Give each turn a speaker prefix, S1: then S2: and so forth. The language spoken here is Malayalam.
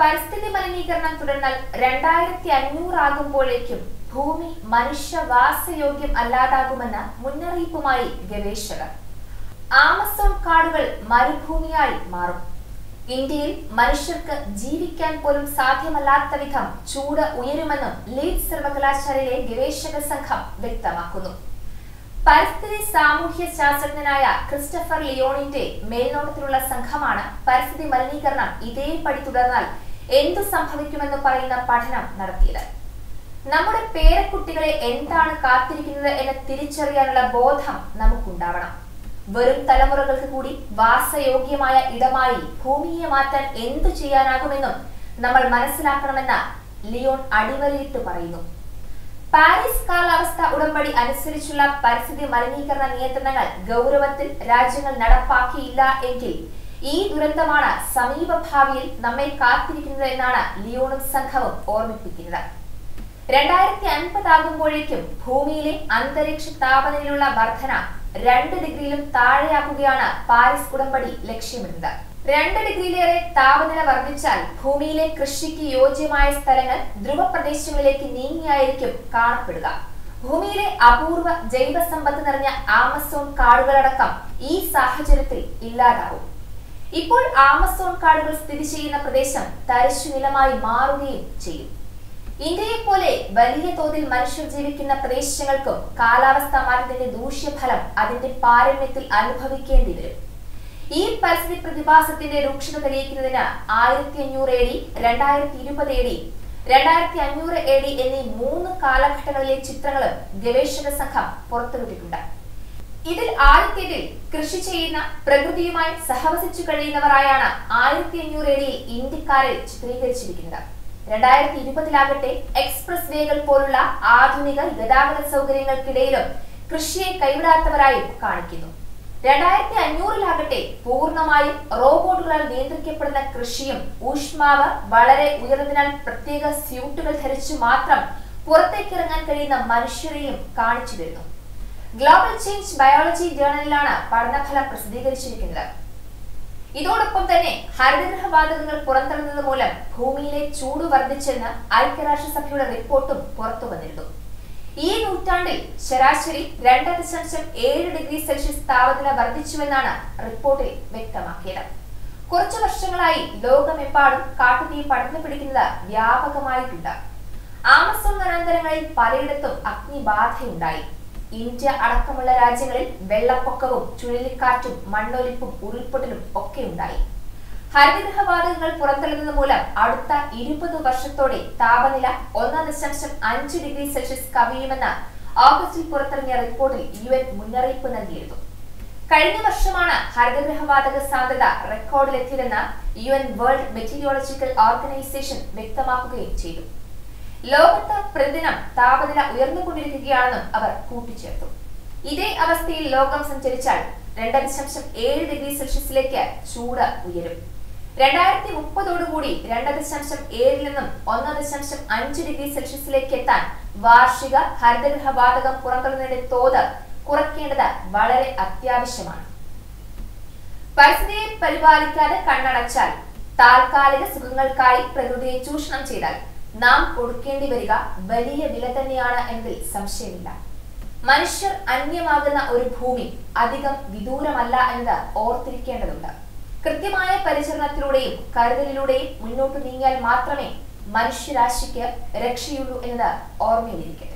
S1: പരിസ്ഥിതി മലിനീകരണം തുടർന്നാൽ രണ്ടായിരത്തി അഞ്ഞൂറാകുമ്പോഴേക്കും ഭൂമി മനുഷ്യവാസയോഗ്യം അല്ലാതാകുമെന്ന മുന്നറിയിപ്പുമായി ഗവേഷകർ ആമസോൺ കാടുകൾ മരുഭൂമിയായി മാറും ഇന്ത്യയിൽ മനുഷ്യർക്ക് ജീവിക്കാൻ പോലും സാധ്യമല്ലാത്ത വിധം ചൂട് ഉയരുമെന്നും ലീഡ് സർവകലാശാലയിലെ ഗവേഷക സംഘം വ്യക്തമാക്കുന്നു പരിസ്ഥിതി സാമൂഹ്യ ശാസ്ത്രജ്ഞനായ ക്രിസ്റ്റഫർ ലിയോണിന്റെ മേൽനോട്ടത്തിലുള്ള സംഘമാണ് പരിസ്ഥിതി മലിനീകരണം ഇതേപടി തുടർന്നാൽ എന്തു സംഭവിക്കുമെന്ന് പറയുന്ന പഠനം നടത്തിയത് നമ്മുടെ പേരക്കുട്ടികളെ എന്താണ് കാത്തിരിക്കുന്നത് എന്ന് തിരിച്ചറിയാനുള്ള ബോധം നമുക്കുണ്ടാവണം വരും തലമുറകൾക്ക് കൂടി വാസയോഗ്യമായ ഇടമായി ഭൂമിയെ മാറ്റാൻ എന്തു ചെയ്യാനാകുമെന്നും നമ്മൾ മനസ്സിലാക്കണമെന്ന് ലിയോൺ അടിവരയിട്ട് പറയുന്നു പാരീസ് കാലാവസ്ഥ ഉടമ്പടി അനുസരിച്ചുള്ള പരിസ്ഥിതി മലിനീകരണ നിയന്ത്രണങ്ങൾ ഗൗരവത്തിൽ രാജ്യങ്ങൾ നടപ്പാക്കിയില്ല എങ്കിൽ ഈ ദുരന്തമാണ് സമീപഭാവിയിൽ നമ്മെ കാത്തിരിക്കുന്നത് എന്നാണ് ലിയോണും സംഘവും ഓർമ്മിപ്പിക്കുന്നത് രണ്ടായിരത്തി അൻപതാകുമ്പോഴേക്കും ഭൂമിയിലെ അന്തരീക്ഷ താപനിലയിലുള്ള വർധന രണ്ട് ഡിഗ്രിയിലും താഴെയാക്കുകയാണ് പാരീസ് ഉടമ്പടി ലക്ഷ്യമിടുന്നത് രണ്ട് ഡിഗ്രിയിലേറെ താപനില വർദ്ധിച്ചാൽ ഭൂമിയിലെ കൃഷിക്ക് യോജ്യമായ സ്ഥലങ്ങൾ ധ്രുവപ്രദേശങ്ങളിലേക്ക് നീങ്ങിയായിരിക്കും കാണപ്പെടുക ഭൂമിയിലെ അപൂർവ ജൈവ സമ്പത്ത് നിറഞ്ഞ ആമസോൺ കാടുകളടക്കം ഈ സാഹചര്യത്തിൽ ഇല്ലാതാവും ഇപ്പോൾ ആമസോൺ കാടുകൾ സ്ഥിതി ചെയ്യുന്ന പ്രദേശം തരിശു നിലമായി മാറുകയും ചെയ്യും ഇന്ത്യയെ പോലെ വലിയ തോതിൽ മനുഷ്യർ ജീവിക്കുന്ന പ്രദേശങ്ങൾക്കും കാലാവസ്ഥാ മാറ്റത്തിന്റെ ദൂഷ്യഫലം അതിന്റെ പാരമ്യത്തിൽ അനുഭവിക്കേണ്ടി വരും ഈ പരിസ്ഥിതി പ്രതിഭാസത്തിന്റെ രൂക്ഷത തെളിയിക്കുന്നതിന് ആയിരത്തി അഞ്ഞൂറ് എ ഡി രണ്ടായിരത്തി ഇരുപത് എ ഡി രണ്ടായിരത്തി അഞ്ഞൂറ് എ ഡി എന്നീ മൂന്ന് കാലഘട്ടങ്ങളിലെ ചിത്രങ്ങളും ഗവേഷക സംഘം പുറത്തുവിട്ടിട്ടുണ്ട് ഇതിൽ ആദ്യത്തേതിൽ കൃഷി ചെയ്യുന്ന പ്രകൃതിയുമായി സഹവസിച്ചു കഴിയുന്നവരായാണ് ആയിരത്തി അഞ്ഞൂറ് എ ഡിയിൽ ഇന്ത്യക്കാരെ ചിത്രീകരിച്ചിരിക്കുന്നത് രണ്ടായിരത്തി ഇരുപതിലാകട്ടെ എക്സ്പ്രസ് വേകൾ പോലുള്ള ആധുനിക ഗതാഗത സൗകര്യങ്ങൾക്കിടയിലും കൃഷിയെ കൈവിടാത്തവരായും കാണിക്കുന്നു രണ്ടായിരത്തി അഞ്ഞൂറിലാകട്ടെ പൂർണ്ണമായും റോബോട്ടുകളാൽ നിയന്ത്രിക്കപ്പെടുന്ന കൃഷിയും ഊഷ്മാവ് വളരെ ഉയർന്നതിനാൽ പ്രത്യേക സ്യൂട്ടുകൾ ധരിച്ചു മാത്രം പുറത്തേക്കിറങ്ങാൻ കഴിയുന്ന മനുഷ്യരെയും കാണിച്ചു വരുന്നു ഗ്ലോബൽ ചേഞ്ച് ബയോളജി ജേണലിലാണ് പഠനഫലം പ്രസിദ്ധീകരിച്ചിരിക്കുന്നത് ഇതോടൊപ്പം തന്നെ ഹരിതഗൃഹ വാതകങ്ങൾ പുറന്തള്ളുന്നത് മൂലം ഭൂമിയിലെ ചൂട് വർദ്ധിച്ചെന്ന് ഐക്യരാഷ്ട്രസഭയുടെ റിപ്പോർട്ടും പുറത്തു വന്നിരുന്നു ഈ നൂറ്റാണ്ടിൽ ശരാശരി രണ്ട് ദശാംശം ഏഴ് ഡിഗ്രി സെൽഷ്യസ് താപനില വർദ്ധിച്ചുവെന്നാണ് റിപ്പോർട്ടിൽ വ്യക്തമാക്കിയത് കുറച്ചു വർഷങ്ങളായി ലോകമെമ്പാടും കാട്ടുതീ പടർന്നു പിടിക്കുന്നത് വ്യാപകമായിട്ടുണ്ട് ആമസോൺ വനാന്തരങ്ങളിൽ പലയിടത്തും അഗ്നിബാധയുണ്ടായി ഇന്ത്യ അടക്കമുള്ള രാജ്യങ്ങളിൽ വെള്ളപ്പൊക്കവും ചുഴലിക്കാറ്റും മണ്ണൊലിപ്പും ഉരുൾപൊട്ടലും ഒക്കെ ഉണ്ടായി ഹരിതഗൃഹവാതകങ്ങൾ പുറന്തള്ളുന്നത് മൂലം അടുത്ത ഇരുപത് വർഷത്തോടെ താപനില ഒന്നാം ദശാംശം അഞ്ച് ഡിഗ്രി സെൽഷ്യസ് കവിയുമെന്ന് ഓഗസ്റ്റിൽ പുറത്തിറങ്ങിയ റിപ്പോർട്ടിൽ യു എൻ മുന്നറിയിപ്പ് നൽകിയിരുന്നു കഴിഞ്ഞ വർഷമാണ് ഹരിതഗൃഹവാതക സാന്ദ്രത റെക്കോർഡിലെത്തിയതെന്ന് U N World Meteorological Organization വ്യക്തമാക്കുകയും ചെയ്തു ലോകത്ത് പ്രതിദിനം താപനില ഉയർന്നുകൊണ്ടിരിക്കുകയാണെന്നും അവർ കൂട്ടിച്ചേർത്തു ഇതേ അവസ്ഥയിൽ ലോകം സഞ്ചരിച്ചാൽ രണ്ട് ദശാംശം ഏഴ് ഡിഗ്രി സെൽഷ്യസിലേക്ക് ചൂട് ഉയരും രണ്ടായിരത്തി മുപ്പതോടുകൂടി രണ്ട് ദശാംശം ഏഴിൽ നിന്നും ഒന്ന് ദശാംശം അഞ്ച് ഡിഗ്രി സെൽഷ്യസിലേക്ക് എത്താൻ വാർഷിക ഹരിതഗൃഹ വാതകം പുറന്തള്ളുന്നതിന്റെ തോത് കുറയ്ക്കേണ്ടത് വളരെ അത്യാവശ്യമാണ് പരിസ്ഥിതിയെ പരിപാലിക്കാതെ കണ്ണടച്ചാൽ താൽക്കാലിക സുഖങ്ങൾക്കായി പ്രകൃതിയെ ചൂഷണം ചെയ്താൽ നാം കൊടുക്കേണ്ടി വരിക വലിയ വില തന്നെയാണ് എന്നതിൽ സംശയമില്ല മനുഷ്യർ അന്യമാകുന്ന ഒരു ഭൂമി അധികം വിദൂരമല്ല എന്നത് ഓർത്തിരിക്കേണ്ടതുണ്ട് കൃത്യമായ പരിചരണത്തിലൂടെയും കരുതലിലൂടെയും മുന്നോട്ട് നീങ്ങിയാൽ മാത്രമേ മനുഷ്യരാശിക്ക് രക്ഷയുള്ളൂ എന്നത് ഓർമ്മയിലിരിക്കും